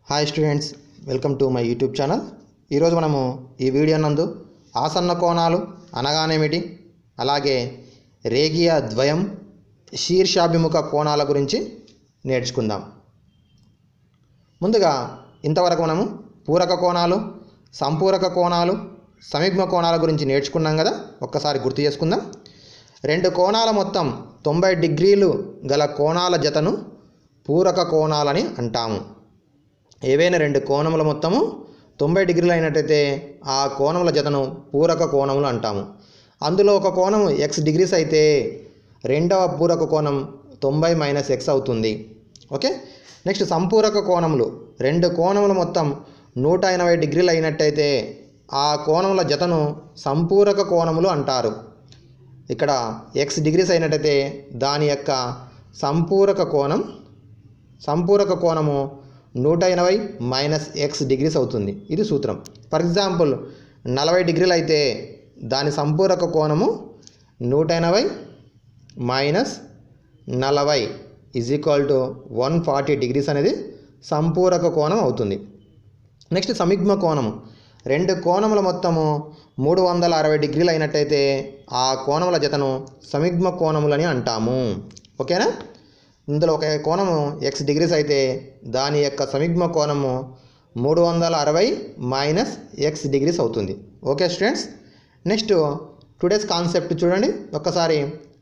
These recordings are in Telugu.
hi students welcome to my YouTube channel ఈరోజు మనము ఈ వీడియో నందు ఆసన్న కోణాలు అనగానేమిటి అలాగే రేఖీయ ద్వయం శీర్షాభిముఖ కోణాల గురించి నేర్చుకుందాం ముందుగా ఇంతవరకు మనము పూరక కోణాలు సంపూరక కోణాలు సమీగ్మ కోణాల గురించి నేర్చుకున్నాం కదా ఒక్కసారి గుర్తు చేసుకుందాం రెండు కోణాల మొత్తం తొంభై డిగ్రీలు గల కోణాల జతను పూరక కోణాలని అంటాము ఏవైనా రెండు కోణముల మొత్తము తొంభై డిగ్రీలు అయినట్టయితే ఆ కోణముల జతను పూరక కోణములు అంటాము అందులో ఒక కోణం ఎక్స్ డిగ్రీస్ అయితే రెండవ పూరక కోణం తొంభై మైనస్ ఎక్స్ అవుతుంది ఓకే నెక్స్ట్ సంపూరక కోణములు రెండు కోణముల మొత్తం నూట ఎనభై డిగ్రీలు అయినట్టయితే ఆ కోణముల జతను సంపూరక కోణములు అంటారు ఇక్కడ ఎక్స్ డిగ్రీస్ అయినట్టయితే దాని యొక్క సంపూరక కోణం సంపూరక కోణము నూట ఎనభై మైనస్ ఎక్స్ డిగ్రీస్ అవుతుంది ఇది సూత్రం ఫర్ ఎగ్జాంపుల్ నలభై డిగ్రీలు అయితే దాని సంపూరక కోణము నూట ఎనభై మైనస్ నలభై is equal to one forty degrees అనేది సంపూరక కోణం అవుతుంది నెక్స్ట్ సమిగ్మ కోణము రెండు కోణముల మొత్తము మూడు వందల అరవై డిగ్రీలు అయినట్టయితే ఆ కోణముల జతను సమిగ్మ కోణములని అంటాము ఓకేనా ఇందులో ఒక కోణము ఎక్స్ డిగ్రీస్ అయితే దాని యొక్క సమిగ్మ కోణము మూడు వందల అరవై మైనస్ ఎక్స్ డిగ్రీస్ అవుతుంది okay students next today's concept చూడండి ఒక్కసారి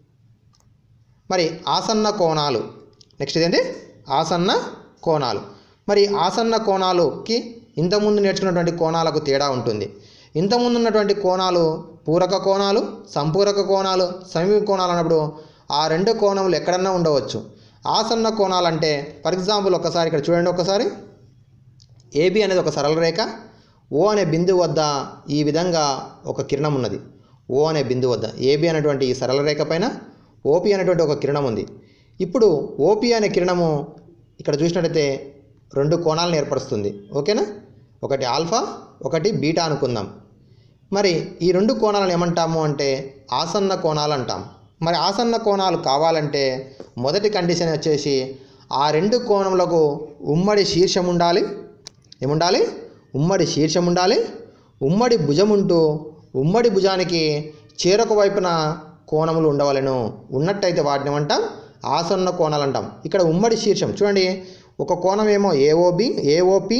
మరి ఆసన్న కోణాలు నెక్స్ట్ ఇదేంటి ఆసన్న కోణాలు మరి ఆసన్న కోణాలుకి ఇంతకుముందు నేర్చుకున్నటువంటి కోణాలకు తేడా ఉంటుంది ఇంతకుముందు ఉన్నటువంటి కోణాలు పూరక కోణాలు సంపూరక కోణాలు సమీప కోణాలు అన్నప్పుడు ఆ రెండు కోణములు ఎక్కడన్నా ఉండవచ్చు ఆసన్న కోణాలు అంటే ఫర్ ఎగ్జాంపుల్ ఒకసారి ఇక్కడ చూడండి ఒకసారి ఏబి అనేది ఒక సరళ రేఖ ఓ అనే బిందువు వద్ద ఈ విధంగా ఒక కిరణం ఉన్నది ఓ అనే బిందువు వద్ద ఏబి అనేటువంటి ఈ సరళ రేఖ పైన ఓపి అనేటువంటి ఒక కిరణం ఉంది ఇప్పుడు ఓపి అనే కిరణము ఇక్కడ చూసినట్టయితే రెండు కోణాలను ఏర్పరుస్తుంది ఓకేనా ఒకటి ఆల్ఫా ఒకటి బీటా అనుకుందాం మరి ఈ రెండు కోణాలను ఏమంటాము అంటే ఆసన్న కోణాలు అంటాం మరి ఆసన్న కోణాలు కావాలంటే మొదటి కండిషన్ వచ్చేసి ఆ రెండు కోణములకు ఉమ్మడి శీర్షం ఉండాలి ఏముండాలి ఉమ్మడి శీర్షం ఉండాలి ఉమ్మడి భుజం ఉంటూ ఉమ్మడి భుజానికి చేరొక వైపున కోణములు ఉండవలను ఉన్నట్టయితే వాటిని ఏమంటాం ఆసన్న కోణాలు అంటాం ఇక్కడ ఉమ్మడి శీర్షం చూడండి ఒక కోణం ఏమో ఏఓబి ఏఓపి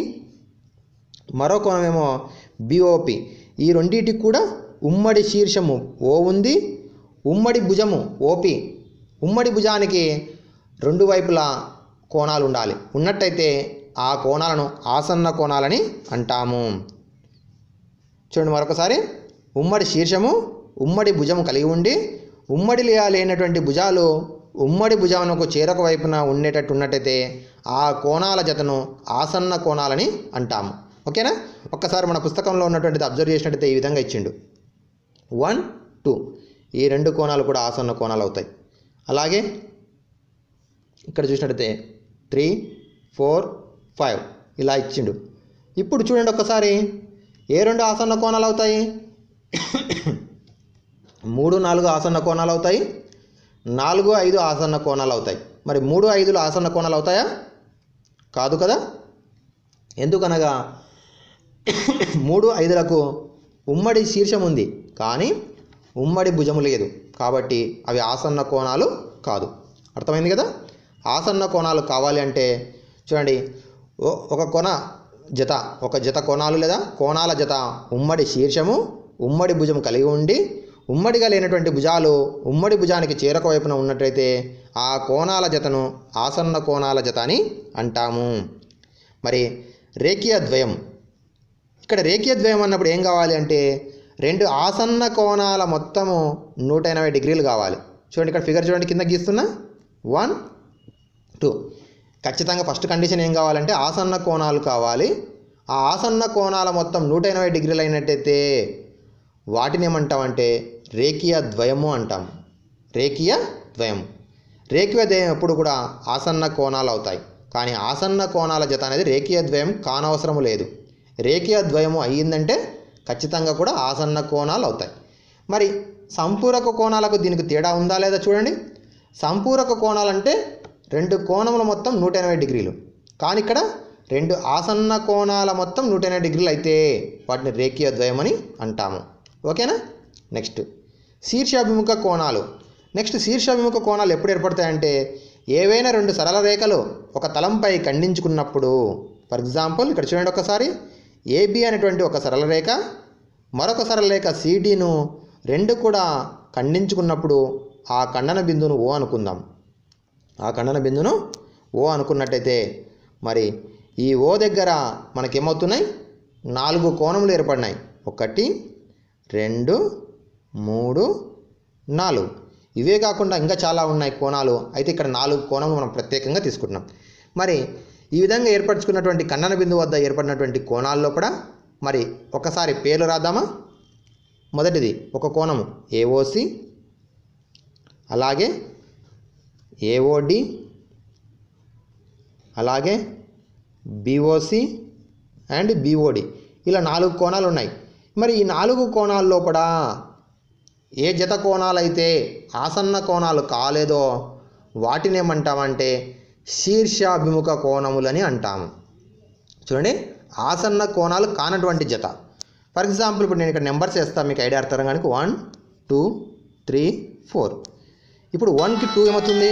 మరో కోణం ఏమో బిఓపి ఈ రెండింటికి కూడా ఉమ్మడి శీర్షము ఓ ఉంది ఉమ్మడి భుజము ఓపి ఉమ్మడి భుజానికి రెండు వైపులా కోణాలు ఉండాలి ఉన్నట్టయితే ఆ కోణాలను ఆసన్న కోణాలని అంటాము చూడండి మరొకసారి ఉమ్మడి శీర్షము ఉమ్మడి భుజము కలిగి ఉండి ఉమ్మడి లేనటువంటి భుజాలు ఉమ్మడి భుజమునకు చేరొక వైపున ఉండేటట్టు ఉన్నట్టయితే ఆ కోణాల జతను ఆసన్న కోణాలని అంటాము ఓకేనా ఒక్కసారి మన పుస్తకంలో ఉన్నటువంటిది అబ్జర్వ్ చేసినట్టయితే ఈ విధంగా ఇచ్చిండు వన్ టూ ఈ రెండు కోణాలు కూడా ఆసన్న కోణాలు అవుతాయి అలాగే ఇక్కడ చూసినట్టయితే త్రీ ఫోర్ ఫైవ్ ఇలా ఇచ్చిండు ఇప్పుడు చూడండి ఒక్కసారి ఏ రెండు ఆసన్న కోణాలు అవుతాయి మూడు నాలుగు ఆసన్న కోణాలు అవుతాయి నాలుగు ఐదు ఆసన్న కోణాలు అవుతాయి మరి మూడు ఐదులు ఆసన్న కోణాలు అవుతాయా కాదు కదా ఎందుకనగా మూడు ఐదులకు ఉమ్మడి శీర్షం ఉంది కానీ ఉమ్మడి భుజము లేదు కాబట్టి అవి ఆసన్న కోణాలు కాదు అర్థమైంది కదా ఆసన్న కోణాలు కావాలి అంటే చూడండి ఓ- ఒక కొన జత ఒక జత కోణాలు లేదా కోణాల జత ఉమ్మడి శీర్షము ఉమ్మడి భుజం కలిగి ఉండి ఉమ్మడిగా లేనటువంటి భుజాలు ఉమ్మడి భుజానికి చేరక వైపున ఉన్నట్టయితే ఆ కోణాల జతను ఆసన్న కోణాల జత అని అంటాము మరి రేఖీయ ద్వయం ఇక్కడ రేఖీయ ద్వయం అన్నప్పుడు ఏం కావాలి అంటే రెండు ఆసన్న కోణాల మొత్తము నూట ఎనభై డిగ్రీలు కావాలి చూడండి ఇక్కడ ఫిగర్ చూడండి కింద గీస్తున్నా వన్ టూ ఖచ్చితంగా ఫస్ట్ కండిషన్ ఏం కావాలంటే ఆసన్న కోణాలు కావాలి ఆ ఆసన్న కోణాల మొత్తం నూట ఎనభై డిగ్రీలు అయినట్టయితే వాటిని ఏమంటామంటే రేఖీయ ద్వయము అంటాం రేఖీయ ద్వయం రేఖీయ ద్వయం ఎప్పుడు కూడా ఆసన్న కోణాలు అవుతాయి కానీ ఆసన్న కోణాల జత అనేది రేఖీయ ద్వయం కానవసరం లేదు రేఖీయ ద్వయము అయ్యిందంటే ఖచ్చితంగా కూడా ఆసన్న కోణాలు అవుతాయి మరి సంపూరక కోణాలకు దీనికి తేడా ఉందా లేదా చూడండి సంపూరక కోణాలంటే రెండు కోణముల మొత్తం నూట ఎనభై డిగ్రీలు కానీ ఇక్కడ రెండు ఆసన్న కోణాల మొత్తం నూట ఎనభై డిగ్రీలు అయితే వాటిని రేఖీయ ద్వయం అని అంటాము ఓకేనా నెక్స్ట్ శీర్షాభిముఖ కోణాలు నెక్స్ట్ శీర్షాభిముఖ కోణాలు ఎప్పుడు ఏర్పడతాయంటే ఏవైనా రెండు సరళ రేఖలు ఒక తలంపై ఖండించుకున్నప్పుడు ఫర్ ఎగ్జాంపుల్ ఇక్కడ చూడండి ఒకసారి ఏబి అనేటువంటి ఒక సరళ రేఖ మరొక సరళ రేఖ సిడిను రెండు కూడా ఖండించుకున్నప్పుడు ఆ ఖండన బిందువును ఓ అనుకుందాం ఆ ఖండన బిందును ఓ అనుకున్నట్టయితే మరి ఈ ఓ దగ్గర మనకేమవుతున్నాయి నాలుగు కోణములు ఏర్పడినాయి ఒకటి రెండు మూడు నాలుగు ఇవే కాకుండా ఇంకా చాలా ఉన్నాయి కోణాలు అయితే ఇక్కడ నాలుగు కోణములు మనం ప్రత్యేకంగా తీసుకుంటున్నాం మరి ఈ విధంగా ఏర్పరచుకున్నటువంటి ఖండన బిందువు వద్ద ఏర్పడినటువంటి కోణాల్లో కూడా మరి ఒకసారి పేర్లు రాద్దామా మొదటిది ఒక కోణము ఏఓసి అలాగే ఏఓడి అలాగే బీఓసి అండ్ బీఓడి ఇలా నాలుగు కోణాలు ఉన్నాయి మరి ఈ నాలుగు కోణాల లోపల ఏ జత కోణాలు అయితే ఆసన్న కోణాలు కాలేదో వాటిని ఏమంటామంటే శీర్షాభిముఖ కోణములని అంటాము చూడండి ఆసన్న కోణాలు కానటువంటి జత ఫర్ ఎగ్జాంపుల్ ఇప్పుడు నేను ఇక్కడ నెంబర్స్ వేస్తాను మీకు ఐడియా అర్థం కానీ వన్ టూ త్రీ ఫోర్ ఇప్పుడు వన్కి టూ ఏమవుతుంది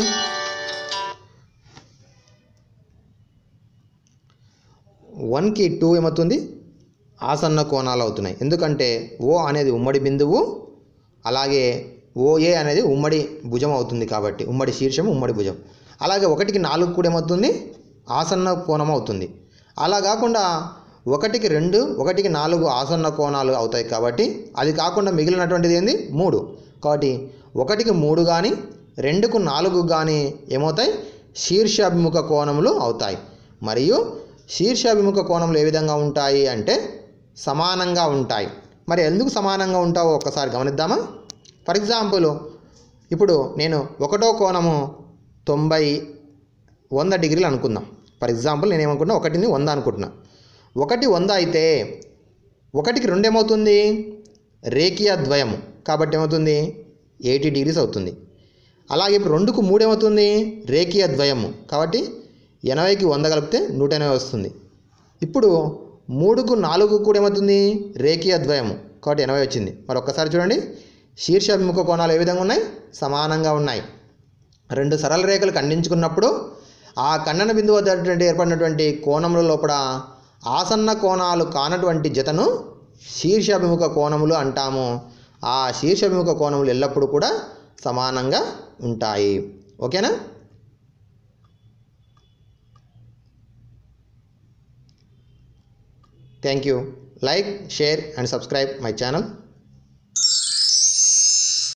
వన్కి టూ ఏమవుతుంది ఆసన్న కోణాలు అవుతున్నాయి ఎందుకంటే ఓ అనేది ఉమ్మడి బిందువు అలాగే ఓఏ అనేది ఉమ్మడి భుజం అవుతుంది కాబట్టి ఉమ్మడి శీర్షం ఉమ్మడి భుజం అలాగే ఒకటికి నాలుగు కూడా ఏమవుతుంది ఆసన్న కోణం అవుతుంది అలా కాకుండా ఒకటికి రెండు ఒకటికి నాలుగు ఆసన్న కోణాలు అవుతాయి కాబట్టి అది కాకుండా మిగిలినటువంటిది ఏంది మూడు కాబట్టి ఒకటికి మూడు కానీ రెండుకు నాలుగు కానీ ఏమవుతాయి శీర్షాభిముఖ కోణములు అవుతాయి మరియు శీర్షాభిముఖ కోణములు ఏ విధంగా ఉంటాయి అంటే సమానంగా ఉంటాయి మరి ఎందుకు సమానంగా ఉంటావో ఒక్కసారి గమనిద్దామా ఫర్ ఎగ్జాంపుల్ ఇప్పుడు నేను ఒకటో కోణము తొంభై వంద డిగ్రీలు అనుకుందాం ఫర్ ఎగ్జాంపుల్ నేను ఏమనుకుంటున్నా ఒకటిని వంద అనుకుంటున్నా ఒకటి వంద అయితే ఒకటికి రెండు ఏమవుతుంది రేఖీయ ద్వయము కాబట్టి ఏమవుతుంది ఎయిటీ డిగ్రీస్ అవుతుంది అలాగే ఇప్పుడు రెండుకు మూడు ఏమవుతుంది రేఖీయ ద్వయము కాబట్టి ఎనభైకి వంద కలిపితే నూట ఎనభై వస్తుంది ఇప్పుడు మూడుకు నాలుగు కూడా ఏమవుతుంది రేఖీయ ద్వయము కాబట్టి ఎనభై వచ్చింది మరి ఒక్కసారి చూడండి శీర్షాభిముఖ కోణాలు ఏ విధంగా ఉన్నాయి సమానంగా ఉన్నాయి రెండు సరళ రేఖలు ఖండించుకున్నప్పుడు ఆ ఖండన బిందువు వద్ద ఏర్పడినటువంటి కోణముల లోపల ఆసన్న కోణాలు కానటువంటి జతను శీర్షాభిముఖ కోణములు అంటాము ఆ శీర్షాభిముఖ కోణములు ఎల్లప్పుడూ కూడా సమానంగా ఉంటాయి ఓకేనా thank you like share and subscribe my channel